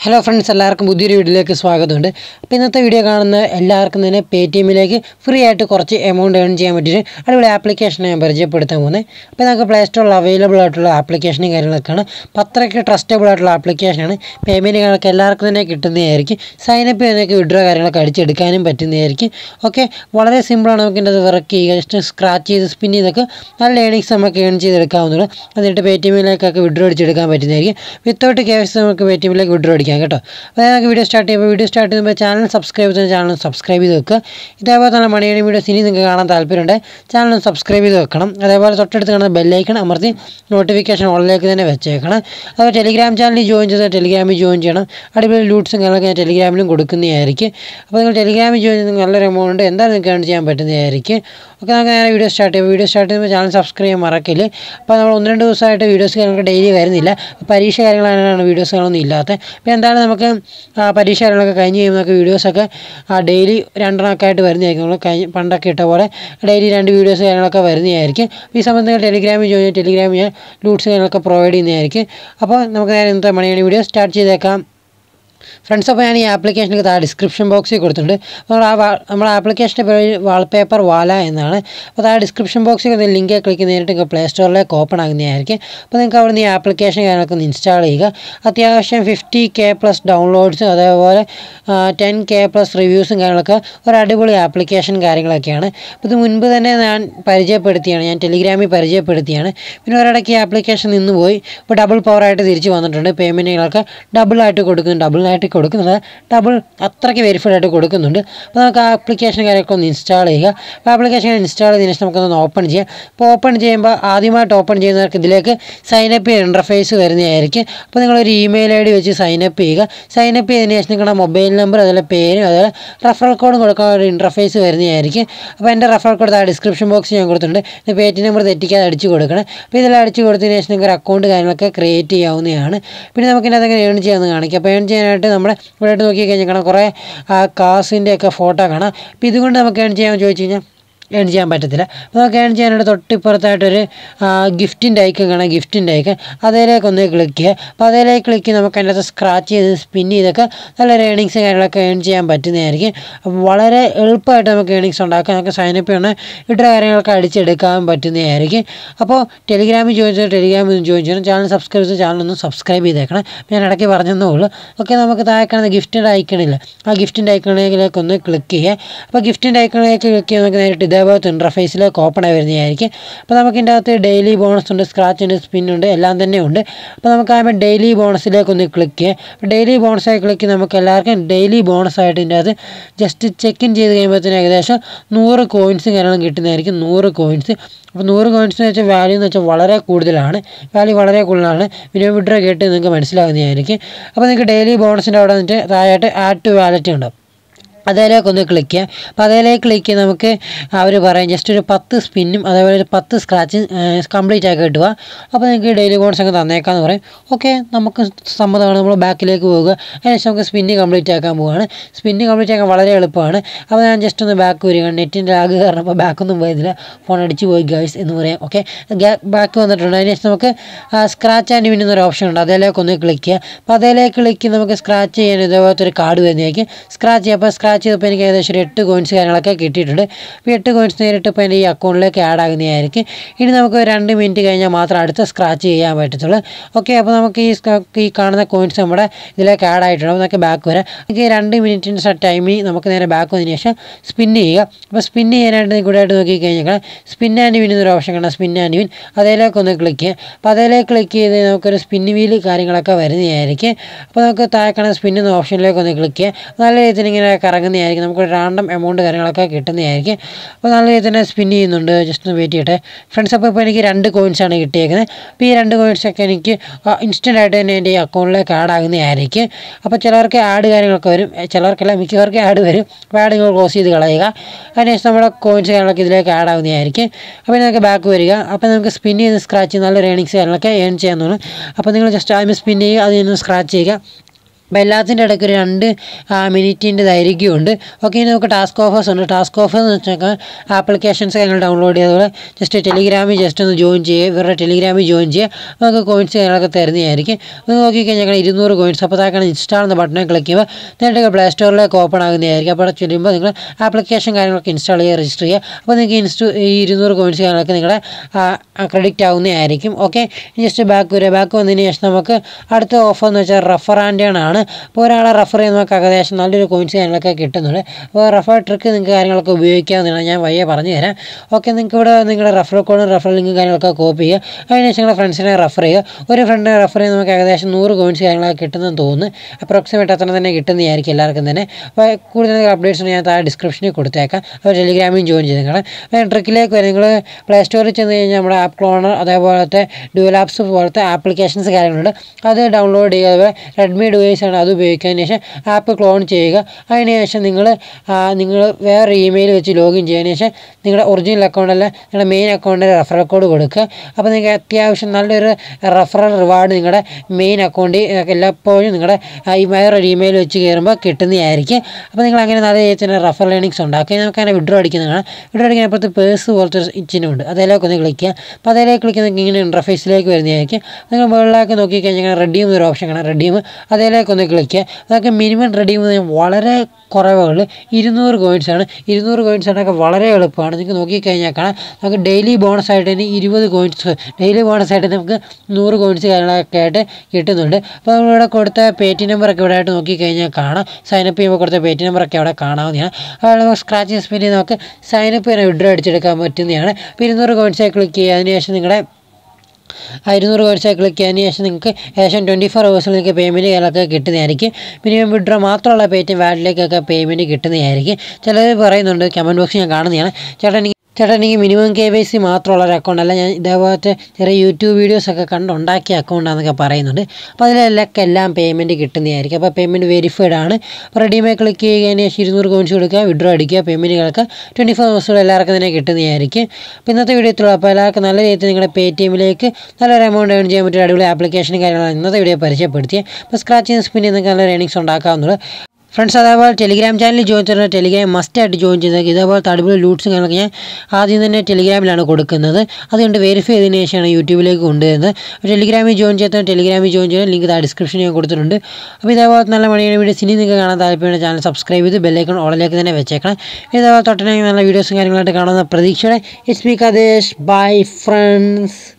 hello friends എല്ലാവർക്കും പുതിയൊരു വീഡിയോയിലേക്ക് സ്വാഗതമുണ്ട് അപ്പോൾ ഇന്നത്തെ വീഡിയോ കാണുന്ന എല്ലാവർക്കും തന്നെ പേ ടി എമ്മിലേക്ക് ഫ്രീ ആയിട്ട് കുറച്ച് എമൗണ്ട് ഏൺ ചെയ്യാൻ പറ്റിയിട്ട് അടിപൊളി ആപ്ലിക്കേഷനെ ഞാൻ പരിചയപ്പെടുത്താൻ പോകുന്നത് അപ്പോൾ നമുക്ക് പ്ലേ സ്റ്റോറിൽ അവൈലബിൾ ആയിട്ടുള്ള ആപ്ലിക്കേഷനും കാര്യങ്ങളൊക്കെയാണ് അപ്പോൾ അത്രയ്ക്ക് ട്രസ്റ്റബിൾ ആയിട്ടുള്ള ആപ്ലിക്കേഷനാണ് പേയ്മെൻറ്റുകളൊക്കെ എല്ലാവർക്കും തന്നെ കിട്ടുന്നതായിരിക്കും സൈനപ്പ് ചെയ്യുന്നതൊക്കെ വിഡ്രോ കാര്യങ്ങളൊക്കെ അടിച്ചെടുക്കാനും പറ്റുന്നതായിരിക്കും ഓക്കെ വളരെ സിമ്പിളാണ് നമുക്ക് ഇതിൻ്റെ വർക്ക് ചെയ്യുക ജസ്റ്റ് സ്ക്രാച്ച് ചെയ്ത് സ്പിൻ ചെയ്തൊക്കെ നല്ല ഏണിങ്സ് നമുക്ക് ഏൺ ചെയ്തെടുക്കാവുന്നതാണ് എന്നിട്ട് പേ ടി എമ്മിലേക്കൊക്കെ വിഡ്രോ അടിച്ചെടുക്കാൻ പറ്റുന്നതായിരിക്കും വിത്തൗട്ട് ക്യാഷ് നമുക്ക് പേ ടി എമ്മിലേക്ക് വിഡ്രോ അടിക്കാം കേട്ടോ അപ്പോൾ നമുക്ക് വീഡിയോ സ്റ്റാർട്ട് ചെയ്യുമ്പോൾ വീഡിയോ സ്റ്റാർട്ട് ചെയ്യുമ്പോൾ ചാനൽ സബ്സ്ക്രൈബ് ചെയ്യുന്ന ചാനൽ സബ്സ്ക്രൈബ് ചെയ്ത് വെക്കുക ഇതേപോലെ തന്നെ മണിയണി വീഡിയോസ് ഇനി നിങ്ങൾക്ക് കാണാൻ താല്പര്യമുണ്ട് ചാനൽ സബ്സ്ക്രൈബ് ചെയ്ത് വെക്കണം അതേപോലെ തൊട്ടടുത്ത് കാണുന്ന ബെല്ലൈക്കൺ അമർത്തി നോട്ടിഫിക്കേഷൻ ഓളിലേക്ക് തന്നെ വെച്ചേക്കണം അതുപോലെ ടെലിഗ്രാം ചാനലിൽ ജോയിൻ ചെയ്ത് ടെലിഗ്രാമിൽ ജോയിൻ ചെയ്യണം അടിപൊളി ലൂട്ട്സും കാര്യങ്ങളൊക്കെ ഞാൻ ടെലിഗ്രാമിലും കൊടുക്കുന്നതായിരിക്കും അപ്പോൾ നിങ്ങൾ ടെലിഗ്രാമിൽ ജോയിൻ ചെയ്ത് നല്ലൊരു എമൗണ്ട് എന്തായാലും നിങ്ങൾക്ക് ഏൺ ചെയ്യാൻ പറ്റുന്നതായിരിക്കും ഓക്കെ നമുക്ക് നേരെ വീഡിയോ സ്റ്റാർട്ട് ചെയ്യുമ്പോൾ വീഡിയോ സ്റ്റാർട്ട് ചെയ്യുമ്പോൾ ചാനൽ സബ്സ്ക്രൈബ് ചെയ്യാൻ മറക്കില്ല അപ്പോൾ നമ്മൾ ഒന്ന് രണ്ട് ദിവസമായിട്ട് വീഡിയോസ് കാര്യങ്ങളൊക്കെ ഡെയിലി വരുന്നില്ല പരീക്ഷ കാര്യങ്ങളാണ് വീഡിയോസുകളൊന്നും ഇല്ലാത്ത അപ്പോൾ എന്തായാലും നമുക്ക് ആ, പരീക്ഷ കാര്യങ്ങളൊക്കെ കഴിഞ്ഞ് കഴിയുമ്പോൾ നമുക്ക് വീഡിയോസൊക്കെ ഡെയിലി രണ്ടെണ്ണമൊക്കെ ആയിട്ട് വരുന്നതായിരിക്കും നമ്മൾ കഴിഞ്ഞ പണ്ടൊക്കെ ഇട്ട പോലെ ഡെയിലി രണ്ട് വീഡിയോസ് കാര്യങ്ങളൊക്കെ വരുന്നതായിരിക്കും ഈ സമയത്ത് നിങ്ങൾ ടെലിഗ്രാമിൽ ജോയിൻ ചെയ്ത് ടെലിഗ്രാമിൽ ഞാൻ ലൂട്ട്സ് കാര്യങ്ങളൊക്കെ പ്രൊവൈഡ് ചെയ്യുന്നതായിരിക്കും അപ്പോൾ നമുക്ക് നേരെ ഇന്നത്തെ മണിയാണ് വീഡിയോ സ്റ്റാർട്ട് ചെയ്തേക്കാം ഫ്രണ്ട്സ് അപ്പോൾ ഞാൻ ഈ ആപ്ലിക്കേഷനിൽ താഴെ ഡിസ്ക്രിപ്ഷൻ ബോക്സിൽ കൊടുത്തിട്ടുണ്ട് അപ്പോൾ ആ വാ- നമ്മുടെ ആപ്ലിക്കേഷൻ്റെ പേര് വാൾപേപ്പർ വാല എന്നാണ് അപ്പോൾ താഴെ ഡിസ്ക്രിപ്ഷൻ ബോക്സിൽ ഒന്ന് ലിങ്ക് ക്ലിക്ക് നേരിട്ട് നിങ്ങൾക്ക് പ്ലേ സ്റ്റോറിലേക്ക് ഓപ്പൺ ആകുന്നതായിരിക്കും അപ്പോൾ നിങ്ങൾക്ക് അവിടെ നിന്ന് ഈ ആപ്ലിക്കേഷൻ കാര്യങ്ങളൊക്കെ ഒന്ന് ഇൻസ്റ്റാൾ ചെയ്യുക അത്യാവശ്യം ഫിഫ്റ്റി കെ പ്ലസ് ഡൗൺലോഡ്സും അതേപോലെ ടെൻ കെ പ്ലസ് റിവ്യൂസും കാര്യങ്ങളൊക്കെ ഒരു അടിപൊളി ആപ്ലിക്കേഷൻ കാര്യങ്ങളൊക്കെയാണ് അപ്പോൾ ഇത് മുൻപ് തന്നെ ഞാൻ പരിചയപ്പെടുത്തിയാണ് ഞാൻ ടെലിഗ്രാമിൽ പരിചയപ്പെടുത്തിയാണ് പിന്നെ ഒരിടയ്ക്ക് ഈ ആപ്ലിക്കേഷൻ നിന്ന് പോയി ഇപ്പോൾ ഡബിൾ പവറായിട്ട് തിരിച്ച് വന്നിട്ടുണ്ട് പേയ്മെൻറ്റുകളൊക്കെ ഡബിളായിട്ട് കൊടുക്കുന്നു ഡബിളായിട്ട് കൊടുക്കുന്നില്ല ഡബിൾ അത്രയ്ക്ക് വെരിഫൈഡ് ആയിട്ട് കൊടുക്കുന്നുണ്ട് അപ്പോൾ നമുക്ക് ആ ആപ്ലിക്കേഷൻ കാര്യമൊക്കെ ഒന്ന് ഇൻസ്റ്റാൾ ചെയ്യുക അപ്പോൾ ആപ്ലിക്കേഷൻ ഇൻസ്റ്റാൾ ചെയ്തതിന് ശേഷം നമുക്കൊന്ന് ഓപ്പൺ ചെയ്യാം അപ്പോൾ ഓപ്പൺ ചെയ്യുമ്പോൾ ആദ്യമായിട്ട് ഓപ്പൺ ചെയ്യുന്നവർക്ക് ഇതിലേക്ക് സൈനപ്പ് ചെയ്യുന്ന ഇൻ്റർഫേസ് വരുന്നതായിരിക്കും അപ്പോൾ നിങ്ങളൊരു ഇമെയിൽ ഐ ഡി വെച്ച് സൈനപ്പ് ചെയ്യുക സൈനപ്പ് ചെയ്തതിന് ശേഷം നിങ്ങളുടെ മൊബൈൽ നമ്പർ അതുപോലെ പേരും അതുപോലെ റെഫറൽ കോഡും കൊടുക്കാൻ ഒരു ഇൻ്റർഫേസ് വരുന്നതായിരിക്കും അപ്പോൾ എൻ്റെ റെഫറൽ കോഡ് ആ ഡിസ്ക്രിപ്ഷൻ ബോക്സ് ഞാൻ കൊടുത്തിട്ടുണ്ട് ഇത് പേ ടി നമ്പർ തെറ്റിക്കാതെ അടിച്ച് കൊടുക്കണം അപ്പോൾ ഇതെല്ലാം അടിച്ച് കൊടുത്തതിന് ശേഷം നിങ്ങൾക്ക് അക്കൗണ്ട് കാര്യങ്ങളൊക്കെ ക്രിയേറ്റ് ചെയ്യാവുന്നതാണ് പിന്നെ നമുക്ക് ഇതിനകത്ത് എങ്ങനെ ഏൺ ചെയ്യാമെന്ന് കാണിക്കാം അപ്പോൾ ഏൺ ചെയ്യാനായിട്ട് നമ്മുടെ ഇവിടെ ആയിട്ട് നോക്കി കഴിഞ്ഞാൽ കാണാം കുറേ കാസിൻ്റെ ഒക്കെ ഫോട്ടോ കാണാം അപ്പോൾ ഇതുകൊണ്ട് നമുക്ക് ഏൺ ചെയ്യാമെന്ന് ചോദിച്ചു കഴിഞ്ഞാൽ ഏൺ ചെയ്യാൻ പറ്റത്തില്ല അപ്പോൾ നമുക്ക് ഏൺ ചെയ്യാനായിട്ട് തൊട്ടിപ്പുറത്തായിട്ടൊരു ഗിഫ്റ്റിൻ്റെ ഐക്കൺ കാണാം ഗിഫ്റ്റിൻ്റെ ഐക്കൺ അതിലേക്ക് ഒന്ന് ക്ലിക്ക് ചെയ്യുക അപ്പോൾ അതിലേക്ക് ക്ലിക്ക് ചെയ്ത് നമുക്ക് അതിൻ്റെ അകത്ത് സ്ക്രാച്ച് ചെയ്ത് സ്പിൻ ചെയ്തൊക്കെ നല്ല ഏണിങ്സ് കാര്യങ്ങളൊക്കെ ഏൺ ചെയ്യാൻ പറ്റുന്നതായിരിക്കും അപ്പോൾ വളരെ എളുപ്പമായിട്ട് നമുക്ക് ഏണിങ്സ് ഉണ്ടാക്കാം നമുക്ക് സൈനപ്പ് ചെയ്യണ ഇട്ട കാര്യങ്ങളൊക്കെ അടിച്ചെടുക്കാൻ പറ്റുന്നതായിരിക്കും അപ്പോൾ ടെലിഗ്രാമിൽ ജോയിൻ ചെയ്ത് ടെലിഗ്രാമിൽ ജോയിൻ ചെയ്യണം ചാനൽ സബ്സ്ക്രൈബ് ചെയ്ത് ചാനൽ ഒന്ന് സബ്സ്ക്രൈബ് ചെയ്തേക്കണം ഞാൻ ഇടയ്ക്ക് പറഞ്ഞതേ ഉള്ളൂ ഓക്കെ നമുക്ക് താഴെ കാണുന്ന ഗിഫ്റ്റിൻ്റെ ഐക്കണില്ല ആ ഗിഫ്റ്റിൻ്റെ ഐക്കണിലേക്ക് ഒന്ന് ക്ലിക്ക് ചെയ്യുക അപ്പോൾ ഗിഫ്റ്റിൻ്റെ ഐക്കണിലേക്ക് ക്ലിക്ക് ചെയ്ത് നമുക്ക് നേരിട്ട് ഇതേപോലത്തെ ഇൻ്റർഫേസിലേക്ക് ഓപ്പൺ ആയി വരുന്നതായിരിക്കും അപ്പോൾ നമുക്ക് ഇതിൻ്റെ അകത്ത് ഡെയിലി ബോണസ് ഉണ്ട് സ്ക്രാച്ച് ഉണ്ട് സ്പിൻ ഉണ്ട് എല്ലാം തന്നെ ഉണ്ട് അപ്പോൾ നമുക്ക് ആകുമ്പോൾ ഡെയിലി ബോണസിലേക്ക് ഒന്ന് ക്ലിക്ക് ചെയ്യുക അപ്പോൾ ഡെയിലി ബോണസായി ക്ലിക്ക് ചെയ്ത് നമുക്ക് എല്ലാവർക്കും ഡെയിലി ബോണസായിട്ട് ഇതിൻ്റെ അകത്ത് ജസ്റ്റ് ചെക്ക് ഇൻ ചെയ്ത് കഴിയുമ്പോഴത്തേന് ഏകദേശം നൂറ് കോയിൻസും കാര്യങ്ങളും കിട്ടുന്നതായിരിക്കും നൂറ് കോയിൻസ് അപ്പോൾ നൂറ് കോയിൻസ് എന്ന് വെച്ചാൽ വാല്യൂ എന്ന് വെച്ചാൽ വളരെ കൂടുതലാണ് വാല്യൂ വളരെ കൂടുതലാണ് മിനിമം വിഡ്രോ കേട്ട് നിങ്ങൾക്ക് മനസ്സിലാകുന്നതായിരിക്കും അപ്പോൾ നിങ്ങൾക്ക് ഡെയിലി ബോണസിൻ്റെ അവിടെ വന്നിട്ട് താഴെയായിട്ട് ആഡ് ടു വാലറ്റ് ഉണ്ടാവും അതിലേക്ക് ഒന്ന് ക്ലിക്ക് ചെയ്യാം അപ്പോൾ അതിലേക്ക് ക്ലിക്ക് ചെയ്ത് നമുക്ക് അവർ പറയും ജസ്റ്റ് ഒരു പത്ത് സ്പിന്നും അതേപോലെ ഒരു പത്ത് സ്ക്രാച്ചും കംപ്ലീറ്റ് ആക്കി കിട്ടുക അപ്പോൾ നിങ്ങൾക്ക് ഡെയിലി ബോൺസ് ഒക്കെ തന്നേക്കാന്ന് പറയും ഓക്കെ നമുക്ക് സമ്മതമാണ് നമ്മൾ ബാക്കിലേക്ക് പോവുക അതിനുശേഷം നമുക്ക് സ്പിന്ന് കംപ്ലീറ്റ് ആക്കാൻ പോവുകയാണ് സ്പിന്ന് കംപ്ലീറ്റ് ആക്കാൻ വളരെ എളുപ്പമാണ് അപ്പോൾ ഞാൻ ജസ്റ്റ് ഒന്ന് ബാക്ക് വരിക നെറ്റിൻ്റെ ലാഗ് കാരണം ഇപ്പോൾ ബാക്കൊന്നും പോയതില്ല ഫോൺ അടിച്ച് പോയി ഗൈസ് എന്ന് പറയാം ഓക്കെ ബാക്ക് വന്നിട്ടുണ്ട് അതിനുശേഷം നമുക്ക് സ്ക്രാച്ച് ആൻഡ് വിൻ എന്നൊരു ഓപ്ഷൻ ഉണ്ട് അതിലേക്ക് ഒന്ന് ക്ലിക്ക് ചെയ്യുക അപ്പോൾ അതിലേക്ക് ക്ലിക്ക് ചെയ്ത് നമുക്ക് സ്ക്രാച്ച് ചെയ്യാൻ ഇതേപോലത്തെ ഒരു കാർഡ് വരുന്നതായിരിക്കും സ്ക്രാച്ച് ചെയ്യുക അപ്പോൾ സ്ക്രാച്ച് ചെയ്തപ്പോൾ എനിക്ക് ഏകദേശം ഒരു എട്ട് കോയിൻസ് കാര്യങ്ങളൊക്കെ കിട്ടിയിട്ടുണ്ട് അപ്പോൾ എട്ട് കോയിൻസ് നേരിട്ട് ഇപ്പോൾ എൻ്റെ ഈ അക്കൗണ്ടിലേക്ക് ആഡ് ആകുന്നതായിരിക്കും ഇനി നമുക്ക് രണ്ട് മിനിറ്റ് കഴിഞ്ഞാൽ മാത്രം അടുത്ത സ്ക്രാച്ച് ചെയ്യാൻ പറ്റത്തുള്ളൂ ഓക്കെ അപ്പോൾ നമുക്ക് ഈ സ്ക- ഈ കാണുന്ന കോയിൻസ് നമ്മുടെ ഇതിലേക്ക് ആഡ് ആയിട്ടുണ്ട് അപ്പോൾ നമുക്ക് ബാക്ക് വരാം നമുക്ക് ഈ രണ്ട് മിനിറ്റിൻ്റെ ടൈമിൽ നമുക്ക് നേരെ ബാക്ക് വന്നതിന് ശേഷം സ്പിൻ ചെയ്യുക അപ്പോൾ സ്പിൻ ചെയ്യാനായിട്ട് കൂടെ ആയിട്ട് നോക്കി കഴിഞ്ഞാൽ സ്പിൻ ആൻഡ് വിൻ എന്നൊരു ഓപ്ഷൻ കാണാം സ്പിൻ ആൻഡ് വിൻ അതിലേക്ക് ഒന്ന് ക്ലിക്ക് ചെയ്യുക അപ്പോൾ അതിലേക്ക് ക്ലിക്ക് ചെയ്ത് നമുക്കൊരു സ്പിൻ വീല് കാര്യങ്ങളൊക്കെ വരുന്നതായിരിക്കും അപ്പോൾ നമുക്ക് താഴെ കാണുന്ന സ്പിൻ എന്ന ഓപ്ഷനിലേക്ക് ഒന്ന് ക്ലിക്ക് ചെയ്യുക നല്ല രീതിയിൽ ഇങ്ങനെ കറങ്ങുന്നതായിരിക്കും നമുക്ക് റാൻഡം എമൗണ്ട് കാര്യങ്ങളൊക്കെ കിട്ടുന്നതായിരിക്കും അപ്പോൾ നല്ല രീതിയിൽ തന്നെ സ്പിൻ ചെയ്യുന്നുണ്ട് ജസ്റ്റ് ഒന്ന് വെയിറ്റ് ചെയ്യട്ടെ ഫ്രണ്ട്സ് അപ്പോൾ ഇപ്പോൾ എനിക്ക് രണ്ട് കോയിൻസാണ് കിട്ടിയേക്കുന്നത് അപ്പോൾ ഈ രണ്ട് കോയിൻസൊക്കെ എനിക്ക് ഇൻസ്റ്റൻ്റ് ആയിട്ട് തന്നെ എൻ്റെ ഈ അക്കൗണ്ടിലേക്ക് ആഡ് ആകുന്നതായിരിക്കും അപ്പോൾ ചിലർക്ക് ആഡ് കാര്യങ്ങളൊക്കെ വരും എ, ചിലർക്കല്ല മിക്കവർക്ക് ആഡ് വരും അപ്പോൾ ആഡ് നിങ്ങൾ ക്ലോസ് ചെയ്ത് കളയുക അതിനുശേഷം നമ്മുടെ കോയിൻസ് കാര്യങ്ങളൊക്കെ ഇതിലേക്ക് ആഡ് ആകുന്നതായിരിക്കും അപ്പോൾ നിങ്ങൾക്ക് ബാക്ക് വരിക അപ്പോൾ നമുക്ക് സ്പിൻ ചെയ്ത് സ്ക്രാച്ച് നല്ല ഏണിങ്സ് കാര്യങ്ങളൊക്കെ ഏൺ ചെയ്യാൻ തോന്നും അപ്പോൾ നിങ്ങൾ ജസ്റ്റ് ആദ്യം സ്പിൻ ചെയ്യുക അതിൽ നിന്ന് സ്ക്രാച്ച് ചെയ്യുക അപ്പോൾ എല്ലാത്തിൻ്റെ ഇടയ്ക്ക് ഒരു രണ്ട് മിനിറ്റിൻ്റെ ദൈർഘ്യമുണ്ട് ഓക്കെ ഇനി നമുക്ക് ടാസ്ക് ഓഫേഴ്സ് ഉണ്ട് ടാസ്ക് ഓഫേഴ്സ് എന്ന് വെച്ചാൽ ആപ്ലിക്കേഷൻസ് കാര്യങ്ങൾ ഡൗൺലോഡ് ചെയ്തതുപോലെ ജസ്റ്റ് ടെലിഗ്രാമിൽ ജസ്റ്റ് ഒന്ന് ജോയിൻ ചെയ്യുക ഇവരുടെ ടെലിഗ്രാമിൽ ജോയിൻ ചെയ്യുക നമുക്ക് കോയിൻസ് കാര്യങ്ങളൊക്കെ തരുന്നതായിരിക്കും അത് നോക്കിക്കഴിഞ്ഞാൽ ഇരുന്നൂറ് കോയിൻസ് അപ്പോൾ താക്കാണ് ഇൻസ്റ്റാൾ എന്ന ബട്ടനെ ക്ലിക്ക് ചെയ്യുമ്പോൾ നേരിട്ട് പ്ലേ സ്റ്റോറിലേക്ക് ഓപ്പൺ ആകുന്നതായിരിക്കും അപ്പോൾ അവിടെ ചെല്ലുമ്പോൾ നിങ്ങൾ ആപ്ലിക്കേഷൻ കാര്യങ്ങളൊക്കെ ഇൻസ്റ്റാൾ ചെയ്യുക രജിസ്റ്റർ ചെയ്യുക അപ്പോൾ നിങ്ങൾക്ക് ഇൻസ്റ്റു ഈ ഇരുന്നൂറ് കോയിൻസ് കാര്യങ്ങളൊക്കെ നിങ്ങളുടെ ക്രെഡിറ്റ് ആവുന്നതായിരിക്കും ഓക്കെ ജസ്റ്റ് ബാക്ക് വരിക ബാക്ക് വന്നതിന് ശേഷം നമുക്ക് അടുത്ത ഓഫർ എന്ന് വെച്ചാൽ റഫർ ആൻഡ് ഏൺ ആണ് അപ്പോൾ ഒരാളെ റഫർ ചെയ്യുന്ന നമുക്ക് ഏകദേശം നല്ലൊരു കോയിൻസ് കാര്യങ്ങളൊക്കെ കിട്ടുന്നുണ്ട് അപ്പോൾ റഫർ ട്രിക്ക് നിങ്ങൾക്ക് കാര്യങ്ങളൊക്കെ ഉപയോഗിക്കാവുന്നതാണ് ഞാൻ വയ്യ പറഞ്ഞു തരാം ഓക്കെ നിങ്ങൾക്ക് ഇവിടെ നിങ്ങളുടെ റഫർ കോഡും റഫർ ലിങ്കും കാര്യങ്ങളൊക്കെ കോപ്പി ചെയ്യുക അതിനുശേഷം നിങ്ങളുടെ ഫ്രണ്ട്സിനെ റഫർ ചെയ്യുക ഒരു ഫ്രണ്ടിനെ റഫർ ചെയ്ത് നമുക്ക് ഏകദേശം നൂറ് കോയിൻസ് കാര്യങ്ങളൊക്കെ കിട്ടുന്നതെന്ന് തോന്നുന്നു അപ്രോക്സിമേറ്റ് അത്ര തന്നെ കിട്ടുന്നതായിരിക്കും എല്ലാവർക്കും തന്നെ അപ്പോൾ കൂടുതൽ അപ്ഡേറ്റ്സ് ഞാൻ താഴെ ഡിസ്ക്രിപ്ഷനിൽ കൊടുത്തേക്കാം അപ്പോൾ ടെലിഗ്രാമിൽ ജോയിൻ ചെയ്ത് നിങ്ങൾ ട്രിക്കിലേക്ക് വരെ നിങ്ങൾ പ്ലേ സ്റ്റോറിൽ ചെന്ന് കഴിഞ്ഞാൽ നമ്മുടെ ആപ്പ് ക്ലോണർ അതേപോലത്തെ ഡ്യുവൽ ആപ്സ് പോലത്തെ ആപ്ലിക്കേഷൻസ് കാര്യങ്ങളുണ്ട് അത് ഡൗൺലോഡ് ചെയ്യുക അതുപോലെ റെഡ്മി ഡിവൈസ് ആണ് അത് ഉപയോഗിച്ചതിന് ശേഷം ആപ്പ് ക്ലോൺ ചെയ്യുക അതിന് ശേഷം നിങ്ങൾ നിങ്ങൾ വേറെ ഇമെയിൽ വെച്ച് ലോഗിൻ ചെയ്തതിന് ശേഷം നിങ്ങളുടെ ഒറിജിനൽ അക്കൗണ്ടല്ല നിങ്ങളുടെ മെയിൻ അക്കൗണ്ടിൽ റെഫറൽ കോഡ് കൊടുക്കുക അപ്പോൾ നിങ്ങൾക്ക് അത്യാവശ്യം നല്ലൊരു റെഫറൽ റിവാർഡ് നിങ്ങളുടെ മെയിൻ അക്കൗണ്ടിൽ എല്ലായ്പ്പോഴും നിങ്ങളുടെ ഈ വേറൊരു ഇമെയിൽ വെച്ച് കയറുമ്പോൾ കിട്ടുന്നതായിരിക്കും അപ്പോൾ നിങ്ങൾ അങ്ങനെ നല്ല രീതിയിൽ തന്നെ റെഫറൽ ലേണിങ്സ് ഉണ്ടാക്കുക നമുക്ക് അങ്ങനെ വിഡ്രോ അടിക്കുന്നതാണ് വിഡ്രോ അടിക്കുന്നപ്പോഴത്തെ പേഴ്സ് പോലത്തെ ഒരു ചിഹ്നമുണ്ട് അതിലേക്ക് ഒന്ന് ക്ലിക്ക് ചെയ്യുക അപ്പോൾ അതിലേക്ക് ക്ലിക്ക് നിങ്ങൾക്ക് ഇങ്ങനെ ഇൻ്റർഫേസിലേക്ക് വരുന്നതായിരിക്കും നിങ്ങൾ മുകളിലേക്ക് നോക്കിക്കഴിഞ്ഞാൽ റെഡീം എന്നൊരു ഓപ്ഷൻ കാണാം റെഡീം അതിലേക്ക് ഒന്ന് ക്ലിക്ക് ചെയ്യുക അതൊക്കെ മിനിമം റെഡീം വളരെ കുറവുകൾ ഇരുന്നൂറ് കോയിൻസ് ആണ് ഇരുന്നൂറ് കോയിൻസ് ആണൊക്കെ വളരെ എളുപ്പമാണ് നിങ്ങൾക്ക് നോക്കിക്കഴിഞ്ഞാൽ കാണാം നമുക്ക് ഡെയിലി ബോണസ് ആയിട്ട് തന്നെ ഇരുപത് കോയിൻസ് ഡെയിലി ബോണസ് ആയിട്ട് നമുക്ക് നൂറ് കോയിൻസ് കാര്യങ്ങളൊക്കെ ആയിട്ട് കിട്ടുന്നുണ്ട് അപ്പോൾ നമ്മളിവിടെ കൊടുത്ത പേ ടി നമ്പറൊക്കെ ഇവിടെ ആയിട്ട് നോക്കിക്കഴിഞ്ഞാൽ കാണാം സൈനപ്പ് ചെയ്യുമ്പോൾ കൊടുത്ത പേ ടി നമ്പറൊക്കെ അവിടെ കാണാവുന്നതാണ് അതുപോലെ നമുക്ക് സ്ക്രാച്ച് സ്പെൻഡ് നമുക്ക് സൈനപ്പ് ചെയ്യാൻ വിഡ്രോ അടിച്ചെടുക്കാൻ പറ്റുന്നതാണ് അപ്പോൾ ഇരുന്നൂറ് കോയിൻസ് ക്ലിക്ക് ചെയ്യുക അതിനുശേഷം നിങ്ങളുടെ ആ ഇരുന്നൂറ് കോഴ്സ് ക്ലിക്ക് ചെയ്തതിന് ശേഷം നിങ്ങൾക്ക് ഏകദേശം ട്വൻറ്റി ഫോർ ഹവേഴ്സിൽ നിങ്ങൾക്ക് പേയ്മെൻറ്റ് കാര്യങ്ങളൊക്കെ കിട്ടുന്നതായിരിക്കും മിനിമം വിഡ്രോ മാത്രമുള്ള പേറ്റിഎം വാലറ്റിലേക്കൊക്കെ പേയ്മെൻറ്റ് കിട്ടുന്നതായിരിക്കും ചിലർ പറയുന്നുണ്ട് കമൻറ്റ് ബോക്സ് ഞാൻ കാണുന്നതാണ് ചേട്ടൻ എനിക്ക് ചേട്ടാ എനിക്ക് മിനിമം കെ വൈ സി മാത്രമുള്ള ഒരു അക്കൗണ്ട് അല്ല ഞാൻ ഇതേപോലത്തെ ചെറിയ യൂട്യൂബ് വീഡിയോസൊക്കെ കണ്ടുണ്ടാക്കിയ അക്കൗണ്ടാണെന്നൊക്കെ പറയുന്നുണ്ട് അപ്പോൾ അതിലെല്ലാം എല്ലാം പേയ്മെൻറ്റ് കിട്ടുന്നതായിരിക്കും അപ്പോൾ പേയ്മെൻറ്റ് വെരിഫൈഡ് ആണ് അപ്പോൾ റെഡിമേ ക്ലിക്ക് ചെയ്യുകതിന് ശേഷം ഇരുന്നൂറ് കോയിൻസ് കൊടുക്കുക വിഡ്രോ അടിക്കുക പേയ്മെൻറ്റ് കേൾക്കുക ട്വൻറ്റി ഫോർ ഹവേഴ്സുകൾ എല്ലാവർക്കും തന്നെ കിട്ടുന്നതായിരിക്കും അപ്പോൾ ഇന്നത്തെ വീഡിയോ എത്തുള്ളൂ അപ്പോൾ എല്ലാവർക്കും നല്ല രീതിയിൽ നിങ്ങളുടെ പേ ടി എമ്മിലേക്ക് നല്ലൊരു എമൗണ്ട് ഏൺ ചെയ്യാൻ പറ്റിയ അടിപൊളി ആപ്ലിക്കേഷനും കാര്യങ്ങളാണ് ഇന്നത്തെ വീഡിയോ പരിചയപ്പെടുത്തി അപ്പോൾ സ്ക്രാച്ച് സ്പിൻ നിങ്ങൾക്ക് നല്ല ഏണിങ്സ് ഉണ്ടാക്കാവുന്നത് ഫ്രണ്ട്സ് അതേപോലെ ടെലിഗ്രാം ചാനലിൽ ജോയിൻ ചെയ്യുന്ന ടെലിഗ്രാം മസ്റ്റ് ആയിട്ട് ജോയിൻ ചെയ്തേക്ക് ഇതേപോലത്തെ അടിപൊളി ലൂട്ട്സും കാര്യങ്ങളൊക്കെ ഞാൻ ആദ്യം തന്നെ ടെലിഗ്രാമിലാണ് കൊടുക്കുന്നത് അതുകൊണ്ട് വെരിഫൈ ചെയ്തതിന് ശേഷമാണ് യൂട്യൂബിലേക്ക് കൊണ്ടുവരുന്നത് ടെലിഗ്രാമിൽ ജോയിൻ ചെയ്ത ടെലിഗ്രാമിൽ ജോയിൻ ചെയ്യുന്ന ലിങ്ക് താ ഡിസ്ക്രിപ്ഷനിൽ ഞാൻ കൊടുത്തിട്ടുണ്ട് അപ്പോൾ ഇതേപോലെ നല്ല മണിയുടെ വീഡിയോസ് ഇനി നിങ്ങൾക്ക് കാണാൻ താല്പര്യമുള്ള ചാനൽ സബ്സ്ക്രൈബ് ചെയ്ത് ബെല്ലൈക്കൺ ഓളിലേക്ക് തന്നെ വെച്ചേക്കണം ഇതേപോലെ തൊട്ടനെ നല്ല വീഡിയോസും കാര്യങ്ങളായിട്ട് കാണുന്ന പ്രതീക്ഷയോടെ എച്ച് പി കദേശ് ബൈ ഫ്രണ്ട്സ്